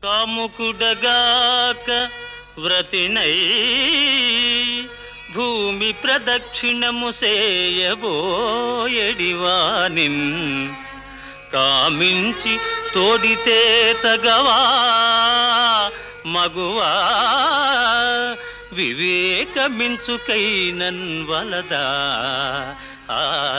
కాముకుడగాక వ్రతినై భూమి ప్రదక్షిణము సేయబోయడివానిన్ కామించి తోడితే తగవా మగువా వివేకమించుకైనన్ వలదా ఆ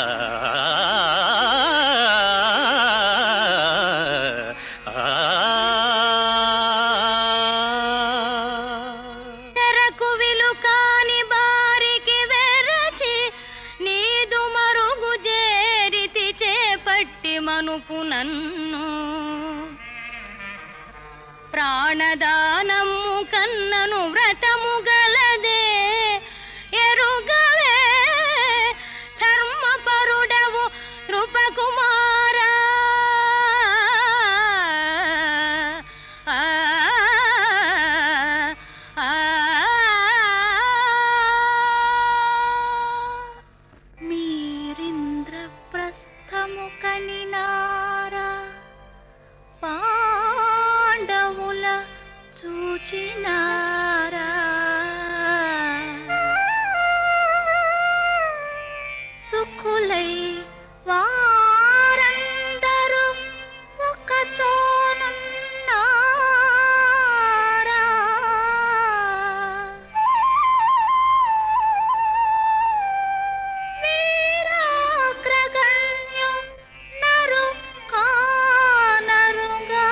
తెరకు విలుకాని బారికి వెరచి నీదు మరుగు చేరితి చేపట్టి మనుపు నన్ను ప్రాణదానము కన్నను వ్రతము గలదే ఎరుగవే ధర్మపరుడవు నృపకుమారా ఆ, ఆ, మీరింద్రప్రస్థము కనినారా పాండవుల చూచినారా సుఖులై వారందరూ ఒక చోనున్నారా వీరాగ్రగణ్యు నరు కానరుగా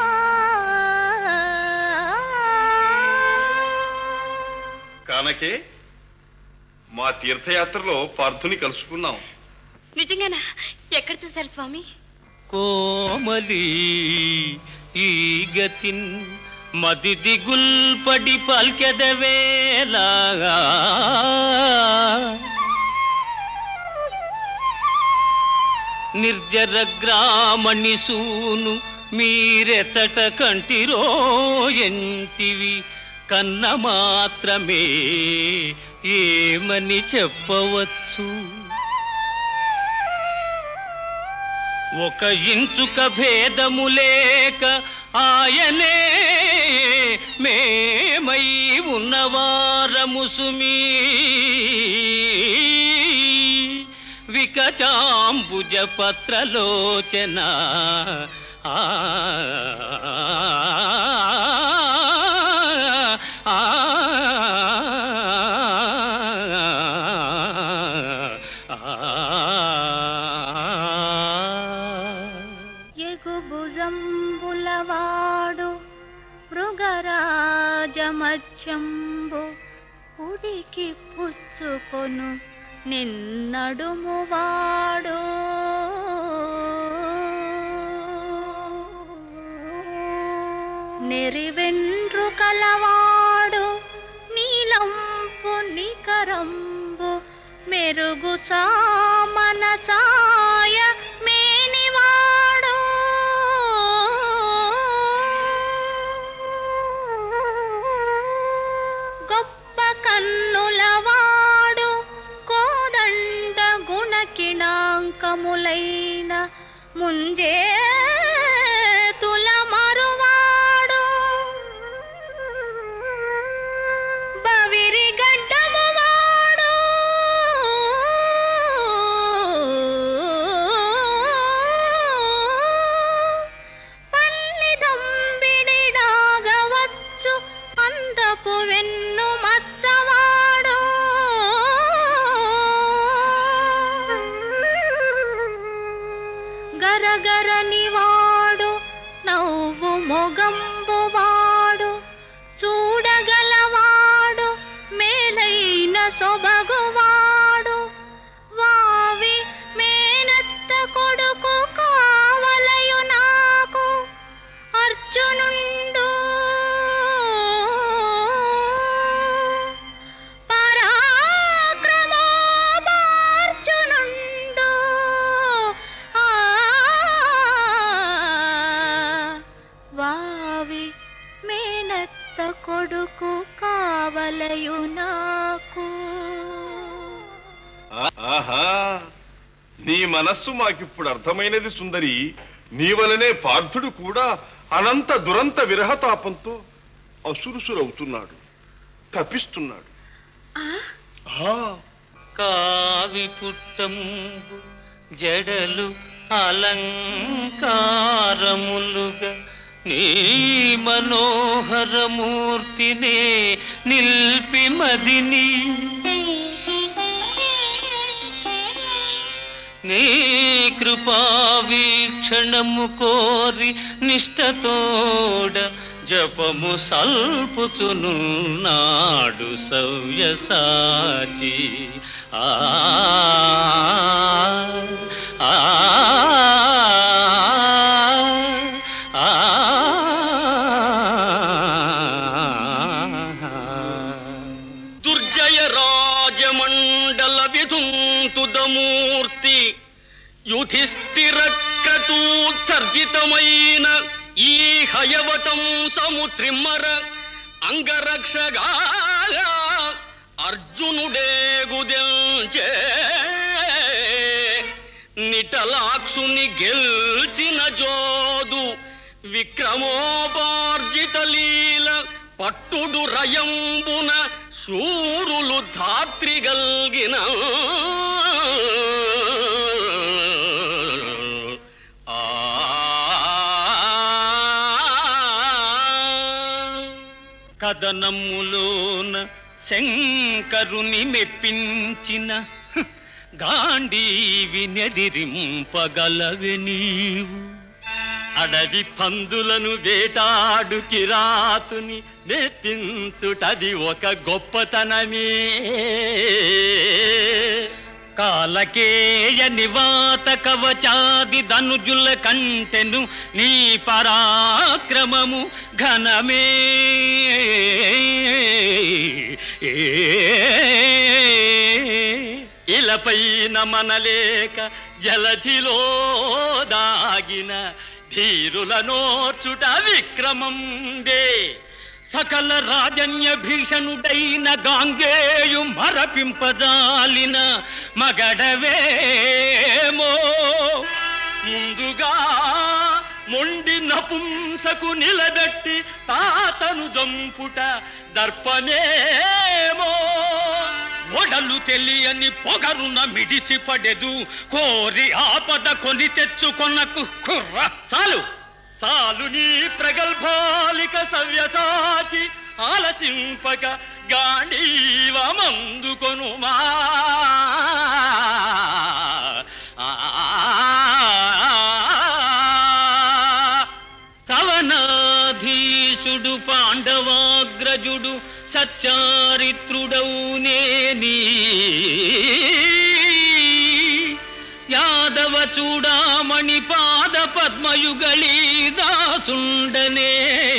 కానకే మా తీర్థయాత్రలో పార్థుని కలుసుకున్నాం నిజంగానా ఎక్కడ చూశారు స్వామి కోమలి ఈ గతిన్ మది దిగుల్పడి పల్కెదవేలాగా నిర్జర గ్రామణి సూను మీరెచట కంటిరో ఎంటివి కన్న మాత్రమే ఏమని చెప్పవచ్చు ఒక ఇంచుక భేదము లేక ఆయనే మేమై ఉన్నవారము సుమీ వికచాంబుజ పత్రలోచన ఆ ఆ, ఆ ఎగుభుజంబులవాడు మృగరాజమత్యంబు ఉడికి పుచ్చుకొను నిన్నడుమువాడు నెరివెండ్రు కలవాడు నీలంపు నికరంబు మెరుగు చామన చాయ మేనివాడు గొప్ప కన్నులవాడు కోదండ గుణకిణాంకములైన ముంజే తుల మరువాడు బవిరి గడ్డము వాడు పల్లిదంబిడిడాగవచ్చు అందపు వెన్ను మచ్చవాడు గరగరని వాడు నవ్వు మొగంబు వాడు చూడగలవాడు మేలైన సొబగువాడు వావి మేనత్త కొడుకు కావలయు నాకు అర్జునుండు పరాక్రమోపార్జునుండు ఆ వావి మేనత్త కొడుకు కావలయు నాకు ఆహా నీ మనస్సు మాకిప్పుడు అర్థమైనది సుందరి నీ వలనే పార్థుడు కూడా అనంత దురంత విరహతాపంతో అసురుసురవుతున్నాడు తపిస్తున్నాడు ఆ, కావి పుట్టంబు జడలు అలంకారములుగా నీ మనోహరమూర్తినే నిల్పి మదిని నీ కృపా వీక్షణము కోరి నిష్టతోడ జపము సల్పుచునున్నాడు సవ్యసాచి ఆ ఆ, ఆ, దుర్జయ రాజమండల విధుంతుదమూర్తి యుధిష్ఠిర క్రతూత్సర్జితమైన ఈ హయవటం సముత్రిమ్మర అంగరక్షగా అర్జునుడే గుదెల్చే నిటలాక్షుని గెల్చిన జోదు విక్రమోపార్జిత లీల పట్టుడు రయంబున శూరులు ధాత్రిగల్గిన ఆ కథనములోన శంకరుని మెప్పించిన హ్, గాంధీవి నెదిరింపగలవె నీవు అడవి పందులను వేటాడు కిరాతుని మెప్పించుటది ఒక గొప్పతనమే కాలకేయ నివాత కవచాది ధనుజుల కంటెను నీ పరాక్రమము ఘనమే ఇలపైన మనలేక జలధిలో దాగిన ధీరుల నోర్చుట విక్రమందే సకల రాజన్య భీషణుడైన గాంగేయు మరపింపజాలిన మగడవేమో ముందుగా మొండి నపుంసకు నిలబెట్టి తాతను జంపుట దర్పమేమో ఒడలు తెలియని పొగరున మిడిసి పడెదు కోరి ఆపద కొని తెచ్చుకొనకు కుర్ర చాలు చాలు నీ ప్రగల్భాలిక సవ్యసాచి ఆలసింపక గాంధీవమందుకొనుమా కవనాధీశుడు పాండవాగ్రజుడు సచ్చారిత్రుడౌనేని యాదవ చూడామణి పాద పద్మయుగళీ దాసుండనే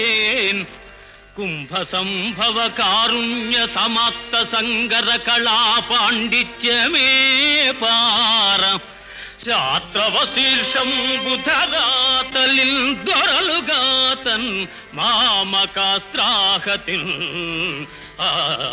కుంభ సంభవ కారుణ్య సమాప్త సంగర కళా పాండిత్యమే పార శాస్త్రవ శీర్షం బుధరాతలిల్ దొరలుగాతన్ మామకాస్త్రాహతిన్ ఆ